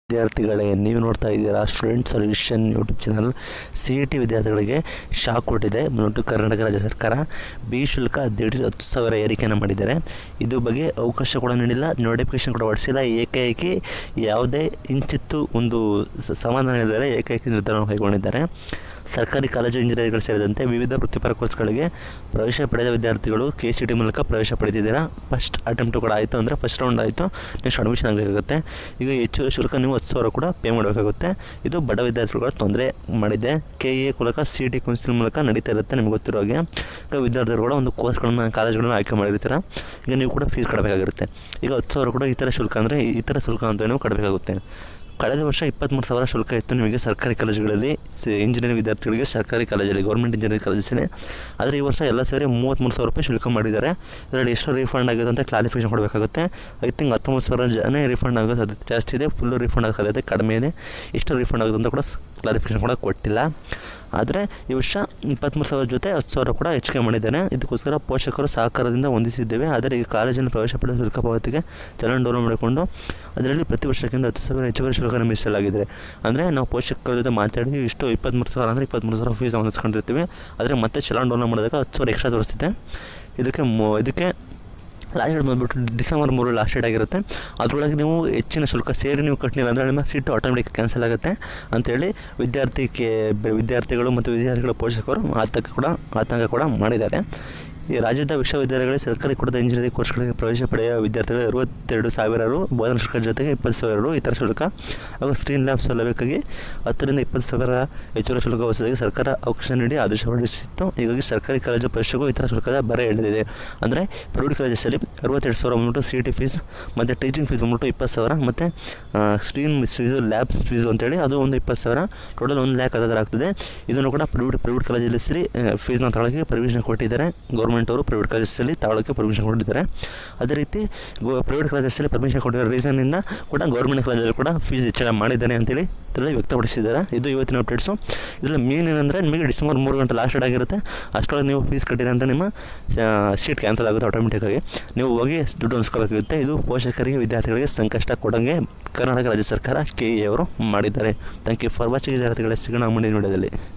ವಿದ್ಯಾರ್ಥಿಗಳೇ ನೀವು ನೋಡ್ತಾ ಇದ್ದೀರಾ student solution YouTube channel C E T ವಿದ್ಯಾರ್ಥಿಗಳಿಗೆ ಶಾಕ್ ಕೊಟ್ಟಿದೆ ಮತ್ತು ಕರ್ನಾಟಕ ರಾಜ್ಯ ಸರ್ಕಾರ ಬಿ ಶುಲ್ಕ ಹದಿನೆಂಟು ಹತ್ತು ಸಾವಿರ ಏರಿಕೆಯನ್ನು ಮಾಡಿದ್ದಾರೆ ಇದು ಬಗ್ಗೆ ಅವಕಾಶ ಕೂಡ ನೀಡಿಲ್ಲ ನೋಟಿಫಿಕೇಶನ್ ಕೂಡ ಹೊರಡಿಸಿಲ್ಲ ಏಕೈಕಿ ಯಾವುದೇ ಇಂಚಿತ್ತು ಒಂದು ಸ- ಸಮಾಧಾನ ಇಲ್ಲದೆ ಏಕೈಕಿ ನಿರ್ಧಾರವನ್ನು ಕೈಗೊಂಡಿದ್ದಾರೆ ಸರ್ಕಾರಿ ಕಾಲೇಜು ಇಂಜಿನಿಯರಿಂಗ್ಗಳು ಸೇರಿದಂತೆ ವಿವಿಧ ವೃತ್ತಿಪರ ಕೋರ್ಸ್ಗಳಿಗೆ ಪ್ರವೇಶ ಪಡೆದ ವಿದ್ಯಾರ್ಥಿಗಳು ಕೆ ಸಿ ಟಿ ಮೂಲಕ ಪ್ರವೇಶ ಪಡೆದಿದ್ದೀರಾ ಫಸ್ಟ್ ಅಟೆಂಪ್ಟು ಕೂಡ ಆಯಿತು ಅಂದರೆ ಫಸ್ಟ್ ರೌಂಡ್ ಆಯಿತು ನೆಕ್ಸ್ಟ್ ಅಡ್ಮಿಷನ್ ಆಗಬೇಕಾಗುತ್ತೆ ಈಗ ಹೆಚ್ಚುವರಿ ಶುಲ್ಕ ನೀವು ಹತ್ತು ಸಾವಿರ ಕೂಡ ಪೇ ಮಾಡಬೇಕಾಗುತ್ತೆ ಇದು ಬಡ ವಿದ್ಯಾರ್ಥಿಗಳು ತೊಂದರೆ ಮಾಡಿದೆ ಕೆ ಎ ಮೂಲಕ ಸಿ ಟಿ ಕೌನ್ಸಿಲ್ ಮೂಲಕ ನಡೀತಾ ಇರುತ್ತೆ ನಿಮ್ಗೆ ಗೊತ್ತಿರೋ ಹಾಗೆ ಈಗ ವಿದ್ಯಾರ್ಥಿಗಳು ಕೂಡ ಒಂದು ಕೋರ್ಸ್ಗಳನ್ನ ಕಾಲೇಜ್ಗಳನ್ನ ಆಯ್ಕೆ ಮಾಡಿರ್ತೀರ ಈಗ ನೀವು ಕೂಡ ಫೀಸ್ ಕಟ್ಟಬೇಕಾಗಿರುತ್ತೆ ಈಗ ಹತ್ತು ಸಾವಿರ ಕೂಡ ಈ ಥರ ಶುಲ್ಕ ಅಂದರೆ ಈ ಥರ ಶುಲ್ಕ ಅಂತ ನೀವು ಕಟ್ಟಬೇಕಾಗುತ್ತೆ ಕಳೆದ ವರ್ಷ ಇಪ್ಪತ್ತ್ಮೂರು ಸಾವಿರ ಶುಲ್ಕ ಇತ್ತು ನಿಮಗೆ ಸರ್ಕಾರಿ ಕಾಲೇಜುಗಳಲ್ಲಿ ಇಂಜಿನಿಯರಿಂಗ್ ವಿದ್ಯಾರ್ಥಿಗಳಿಗೆ ಸರ್ಕಾರಿ ಕಾಲೇಜಲ್ಲಿ ಗೌರ್ಮೆಂಟ್ ಇಂಜಿನಿಯರಿಂಗ್ ಕಾಲೇಜಲ್ಲಿ ಆದರೆ ಈ ವರ್ಷ ಎಲ್ಲ ಸೇರಿ ಮೂವತ್ತ್ಮೂರು ಸಾವಿರ ರೂಪಾಯಿ ಶುಲ್ಕ ಮಾಡಿದ್ದಾರೆ ಇದರಲ್ಲಿ ಎಷ್ಟು ರೀಫಂಡ್ ಆಗಿದೆ ಅಂತ ಕ್ಲಾರಿಫಿಕೇಶನ್ ಕೊಡಬೇಕಾಗುತ್ತೆ ಐ ಥಿಂಕ್ ಹತ್ತೊಂಬತ್ತು ಸಾವಿರ ಜನ ರೀಫಂಡ್ ಆಗೋ ಸಾಧ್ಯತೆ ಜಾಸ್ತಿ ಇದೆ ಫುಲ್ಲು ರೀಫಂಡ್ ಆಗೋ ಸಾಧ್ಯತೆ ಕಡಿಮೆ ಇದೆ ಎಷ್ಟು ರೀಫಂಡ್ ಆಗುತ್ತೆ ಅಂತ ಕೂಡ ಕ್ಲಾರಿಫಿಕೇಶನ್ ಕೂಡ ಕೊಟ್ಟಿಲ್ಲ ಆದರೆ ಈ ವರ್ಷ ಇಪ್ಪತ್ತ್ಮೂರು ಸಾವಿರ ಜೊತೆ ಹತ್ತು ಸಾವಿರ ಕೂಡ ಹೆಚ್ಚಿಗೆ ಮಾಡಿದ್ದಾನೆ ಇದಕ್ಕೋಸ್ಕರ ಪೋಷಕರು ಸಹಕಾರದಿಂದ ಹೊಂದಿಸಿದ್ದೇವೆ ಆದರೆ ಈ ಕಾಲೇಜಿನ ಪ್ರವೇಶ ಪಡೆದ ಶುಲ್ಕ ಪಾವತಿಗೆ ಚಲನ್ ಡೌನ್ಲೋಡ್ ಮಾಡಿಕೊಂಡು ಅದರಲ್ಲಿ ಪ್ರತಿ ವರ್ಷಕ್ಕಿಂತ ಹತ್ತು ಸಾವಿರ ಹೆಚ್ಚುವರಿ ಶುಲ್ಕನ ಮೀಸಲಾಗಿದೆ ಅಂದರೆ ನಾವು ಪೋಷಕರ ಜೊತೆ ಮಾತಾಡಿ ಇಷ್ಟು ಇಪ್ಪತ್ತ್ಮೂರು ಸಾವಿರ ಅಂದರೆ ಇಪ್ಪತ್ತ್ಮೂರು ಸಾವಿರ ಫೀಸ್ ಹೊಂದಿಸ್ಕೊಂಡಿರ್ತೀವಿ ಆದರೆ ಮತ್ತೆ ಚಲನ್ ಡೌನ್ಲೋಡ್ ಮಾಡಿದಾಗ ಹತ್ತು ಸಾವಿರ ಎಕ್ಸ್ಟ್ರಾ ತೋರಿಸ್ತಿದೆ ಇದಕ್ಕೆ ಮೊ ಇದಕ್ಕೆ ಲಾಸ್ಟ್ ಡೇಟ್ ಬಂದುಬಿಟ್ಟು ಡಿಸೆಂಬರ್ ಮೂರು ಲಾಸ್ಟ್ ಡೇಟ್ ಆಗಿರುತ್ತೆ ಅದರೊಳಗೆ ನೀವು ಹೆಚ್ಚಿನ ಶುಲ್ಕ ಸೇರಿ ನೀವು ಕಟ್ಟಲಿಲ್ಲ ಅಂದರೆ ನಿಮ್ಮ ಸೀಟು ಆಟೋಮೆಟಿಕ್ ಕ್ಯಾನ್ಸಲ್ ಆಗುತ್ತೆ ಅಂತೇಳಿ ವಿದ್ಯಾರ್ಥಿ ಕೆ ವಿದ್ಯಾರ್ಥಿಗಳು ಮತ್ತು ವಿದ್ಯಾರ್ಥಿಗಳ ಪೋಷಕರು ಆತಂಕ ಕೂಡ ಆತಂಕ ಕೂಡ ಮಾಡಿದ್ದಾರೆ ಈ ರಾಜ್ಯದ ವಿಶ್ವವಿದ್ಯಾಲಯಗಳಲ್ಲಿ ಸರ್ಕಾರಿ ಕೊಡದ ಇಂಜಿನಿಯರಿಂಗ್ ಕೋರ್ಸ್ಗಳಿಗೆ ಪ್ರವೇಶ ಪಡೆಯುವ ವಿದ್ಯಾರ್ಥಿಗಳು ಅರವತ್ತೆರಡು ಸಾವಿರ ರು ಬೋಧನಾ ಶುಲ್ಕ ಜೊತೆಗೆ ಇಪ್ಪತ್ತು ಸಾವಿರ ರು ಇತರ ಶುಲ್ಕ ಹಾಗೂ ಸ್ಕ್ರೀನ್ ಲ್ಯಾಬ್ ಸೌಲಭ್ಯಕ್ಕಾಗಿ ಹತ್ತರಿಂದ ಇಪ್ಪತ್ತು ಸಾವಿರ ಹೆಚ್ಚುವರಿ ಶುಲ್ಕ ವಸೂಲಿಗೆ ಸರ್ಕಾರ ಅವಕಾಶ ನೀಡಿ ಆದೇಶ ಹೊರಡಿಸಿತ್ತು ಹೀಗಾಗಿ ಸರ್ಕಾರಿ ಕಾಲೇಜು ಪ್ರವೇಶಕ್ಕೂ ಇತರ ಶುಲ್ಕದ ಬರ ಎಳೆದಿದೆ ಅಂದರೆ ಪ್ರೈವೇಟ್ ಕಾಲೇಜಲ್ಲಿ ಅರವತ್ತೆರಡು ಸಾವಿರ ಬಂದ್ಬಿಟ್ಟು ಸಿ ಟಿ ಫೀಸ್ ಮತ್ತು ಟೀಚಿಂಗ್ ಫೀಸ್ ಬಂದ್ಬಿಟ್ಟು ಇಪ್ಪತ್ತು ಸಾವಿರ ಮತ್ತು ಸ್ಕ್ರೀನ್ ಫೀಸು ಲ್ಯಾಬ್ ಫೀಸು ಅಂತೇಳಿ ಅದು ಒಂದು ಇಪ್ಪತ್ತು ಸಾವಿರ ಟೋಟಲ್ ಒಂದು ಲ್ಯಾಕ್ ಹತ್ತಿರ ಆಗ್ತದೆ ಇದನ್ನು ಕೂಡ ಪ್ರೈವೇಟ್ ಪ್ರೈವೇಟ್ ಕಾಲೇಜಲ್ಲಿ ಸೇರಿ ಫೀಸ್ನ ತಗೊಳ್ಳೋಕ್ಕೆ ಪರ್ಮಿಷನ್ ಕೊಟ್ಟಿದ್ದಾರೆ ಗೌರ್ಮೆಂಟ್ ಅವರು ಪ್ರೈವೇಟ್ ಕಾಲೇಜಲ್ಲಿ ತಗೊಳ್ಳೋಕ್ಕೆ ಪರ್ಮಿಷನ್ ಕೊಟ್ಟಿದ್ದಾರೆ ಅದೇ ರೀತಿ ಗೋ ಪ್ರೈವೇಟ್ ಕಾಲೇಜಲ್ಲಿ ಪರ್ಮಿಷನ್ ಕೊಟ್ಟಿರೋ ರೀಸನ್ನಿಂದ ಕೂಡ ಗೌರ್ಮೆಂಟ್ ಕಾಲೇಜಲ್ಲಿ ಕೂಡ ಫೀಸ್ ಹೆಚ್ಚಳ ಮಾಡಿದ್ದಾನೆ ಅಂತೇಳಿ ಇದರಲ್ಲಿ ವ್ಯಕ್ತಪಡಿಸಿದ್ದಾರೆ ಇದು ಇವತ್ತಿನ ಅಪ್ಡೇಟ್ಸು ಇದರಲ್ಲಿ ಮೇನ್ ಏನಂದರೆ ನಿಮಗೆ ಡಿಸೆಂಬರ್ ಮೂರು ಗಂಟೆ ಲಾಸ್ಟ್ ಡೇಟ್ ಆಗಿರುತ್ತೆ ಅಷ್ಟರೊಳಗೆ ನೀವು ಫೀಸ್ ಕಟ್ಟಿದ್ರೆ ಅಂದರೆ ನಿಮ್ಮ ಸೀಟ್ ಕ್ಯಾನ್ಸಲ್ ಆಗುತ್ತೆ ಆಟೋಮೆಟಿಕ್ಕಾಗಿ ನೀವು ಹೋಗಿ ದುಡ್ಡು ಹೊಂದಿಸ್ಕೋಬೇಕಾಗುತ್ತೆ ಇದು ಪೋಷಕರಿಗೆ ವಿದ್ಯಾರ್ಥಿಗಳಿಗೆ ಸಂಕಷ್ಟ ಕೊಡಂಗೆ ಕರ್ನಾಟಕ ರಾಜ್ಯ ಸರ್ಕಾರ ಕೆ ಎ ಅವರು ಮಾಡಿದ್ದಾರೆ ಥ್ಯಾಂಕ್ ಯು ಫಾರ್ ವಾಚಿಂಗ್ ವಿದ್ಯಾರ್ಥಿಗಳೇ ಸಿಗೋಣ ಮುಂದಿನ ವಿಡಿಯೋದಲ್ಲಿ